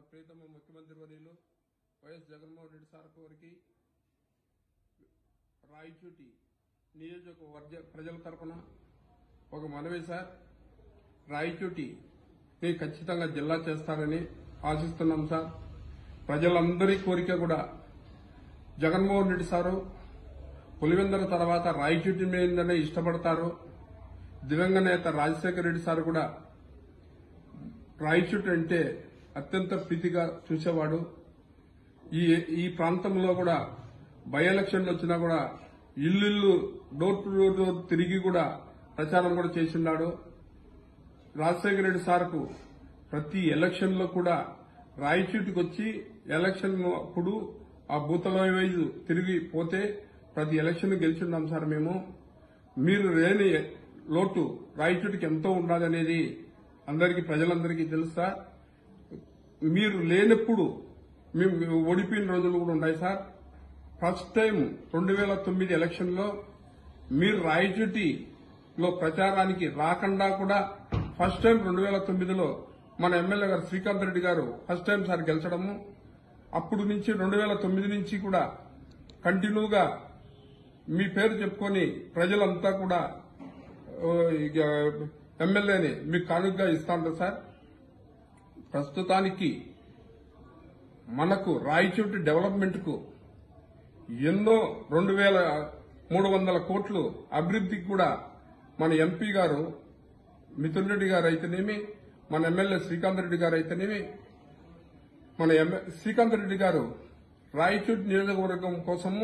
ప్రీతమ ముఖ్యమంత్రి వర్యులు వైఎస్ జగన్మోహన్ రెడ్డి సార్ వారికి రాయచూటి నియోజకవర్గ ప్రజల తరపున ఒక మనవి సార్ రాయచూటి ని ఖచ్చితంగా జిల్లా చేస్తారని ఆశిస్తున్నాం సార్ ప్రజలందరి కోరిక కూడా జగన్మోహన్ రెడ్డి సారు పులివెందల తర్వాత రాయచూటి మీదనే ఇష్టపడతారు దివంగ నేత రాజశేఖర రెడ్డి సార్ కూడా రాయచూటి అంటే అత్యంత ప్రీతిగా చూసేవాడు ఈ ఈ ప్రాంతంలో కూడా బై ఎలక్షన్లు వచ్చినా కూడా ఇల్లు డోర్ టు డోర్ తిరిగి కూడా ప్రచారం కూడా చేసిన్నాడు రాజశేఖర రెడ్డి సార్కు ప్రతి ఎలక్షన్ లో కూడా రాయచూటికి వచ్చి ఎలక్షన్ అప్పుడు ఆ బూతల వైజ్ తిరిగి పోతే ప్రతి ఎలక్షన్ గెలిచున్నాం సార్ మేము మీరు లేని లోటు రాయచూటికి ఎంతో ఉన్నదనేది అందరికీ ప్రజలందరికీ తెలుసా మీరు లేనప్పుడు మేము ఓడిపోయిన రోజులు కూడా ఉన్నాయి సార్ ఫస్ట్ టైం రెండు వేల తొమ్మిది ఎలక్షన్ లో మీరు రాయచూటిలో ప్రచారానికి రాకుండా కూడా ఫస్ట్ టైం రెండు వేల తొమ్మిదిలో మన ఎమ్మెల్యే గారు శ్రీకాంత్ రెడ్డి గారు ఫస్ట్ టైం సార్ గెలిచడము అప్పుడు నుంచి రెండు వేల తొమ్మిది నుంచి కూడా కంటిన్యూగా మీ పేరు చెప్పుకొని ప్రజలంతా కూడా ఓ, ఇక ఎమ్మెల్యేని మీకు కానుకగా ఇస్తాను సార్ ప్రస్తుతానికి మనకు రాయచోటి డెవలప్మెంట్ కు ఎన్నో రెండు వేల మూడు వందల కోట్లు అభివృద్ధికి కూడా మన ఎంపీ గారు మిథున్ రెడ్డి గారు అయితేనేమి మన ఎమ్మెల్యే శ్రీకాంత్ రెడ్డి గారు అయితేనేమి మన ఎమ్మె- శ్రీకాంత్ రెడ్డి గారు రాయచూటి నియోజకవర్గం కోసము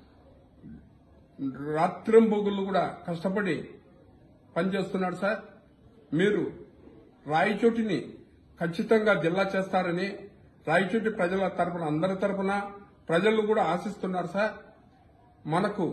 రాత్రింబొగులు కూడా కష్టపడి పనిచేస్తున్నాడు సార్ మీరు రాయచోటిని ఖచ్చితంగా జిల్లా చేస్తారని రాయచోటి ప్రజల తరపున అందరి తరపున ప్రజలు కూడా ఆశిస్తున్నారు సార్ మనకు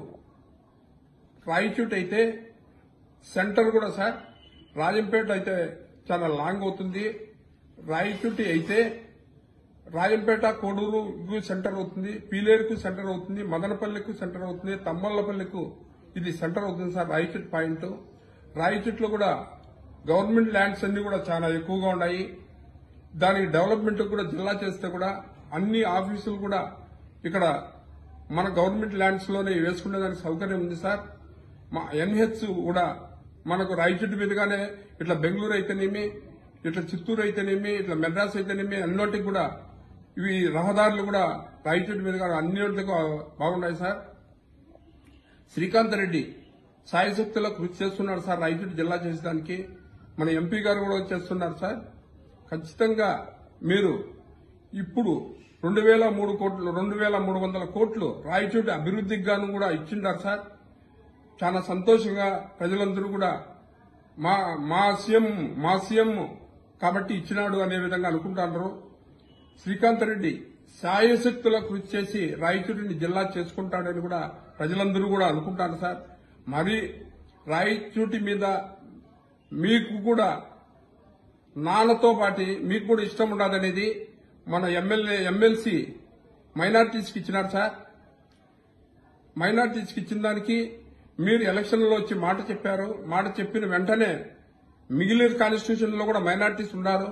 రాయచోటి అయితే సెంటర్ కూడా సార్ రాజంపేట అయితే చాలా లాంగ్ అవుతుంది రాయచోటి అయితే రాజంపేట కోడూరు ఇవి సెంటర్ అవుతుంది పీలేరుకు సెంటర్ అవుతుంది మదనపల్లికు సెంటర్ అవుతుంది తమ్మల్లపల్లికు ఇది సెంటర్ అవుతుంది సార్ రాయచూట్ పాయింట్ రాయచూట్లో కూడా గవర్నమెంట్ ల్యాండ్స్ అన్ని కూడా చాలా ఎక్కువగా ఉన్నాయి దానికి డెవలప్మెంట్ కూడా జిల్లా చేస్తే కూడా అన్ని ఆఫీసులు కూడా ఇక్కడ మన గవర్నమెంట్ ల్యాండ్స్ లోనే వేసుకునేదానికి సౌకర్యం ఉంది సార్ మా ఎన్హెచ్ కూడా మనకు రాయచూటి మీదుగానే ఇట్లా బెంగళూరు అయితేనేమి ఇట్లా చిత్తూరు అయితేనేమి ఇట్లా మెడ్రాస్ అయితేనేమి అన్నిటికి కూడా ఇవి రహదారులు కూడా రాయచూటి మీదుగా అన్నిటికి బాగున్నాయి సార్ శ్రీకాంత్ రెడ్డి సాయశక్తిలో కృషి చేస్తున్నాడు సార్ రాయచూటి జిల్లా చేసేదానికి మన ఎంపీ గారు కూడా చేస్తున్నారు సార్ ఖచ్చితంగా మీరు ఇప్పుడు రెండు వేల మూడు కోట్లు రెండు వేల మూడు వందల కోట్లు రాయచోటి అభివృద్ధికి గాను కూడా ఇచ్చిండారు సార్ చాలా సంతోషంగా ప్రజలందరూ కూడా మా మా సీఎం మా సీఎం కాబట్టి ఇచ్చినాడు అనే విధంగా అనుకుంటున్నారు శ్రీకాంత్ రెడ్డి సాయశక్తుల కృషి చేసి రాయచూటిని జిల్లా చేసుకుంటాడని కూడా ప్రజలందరూ కూడా అనుకుంటారు సార్ మరి రాయచూటి మీద మీకు కూడా నాన్నతో పాటి మీకు కూడా ఇష్టం ఉండదనేది మన ఎమ్మెల్యే ఎమ్మెల్సీ మైనార్టీస్కి ఇచ్చినారు సార్ మైనార్టీస్కి ఇచ్చిన దానికి మీరు ఎలక్షన్లో వచ్చి మాట చెప్పారు మాట చెప్పిన వెంటనే మిగిలిన కాన్స్టిట్యూషన్ లో కూడా మైనార్టీస్ ఉన్నారు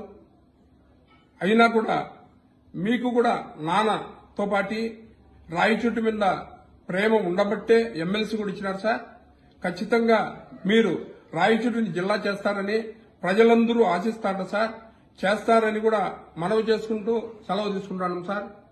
అయినా కూడా మీకు కూడా నాన్నతో పాటి రాయచూటి మీద ప్రేమ ఉండబట్టే ఎమ్మెల్సీ కూడా ఇచ్చినారు సార్ ఖచ్చితంగా మీరు రాయచూటిని జిల్లా చేస్తారని ప్రజలందరూ ఆశిస్తారు సార్ చేస్తారని కూడా మనవి చేసుకుంటూ సెలవు తీసుకుంటాను సార్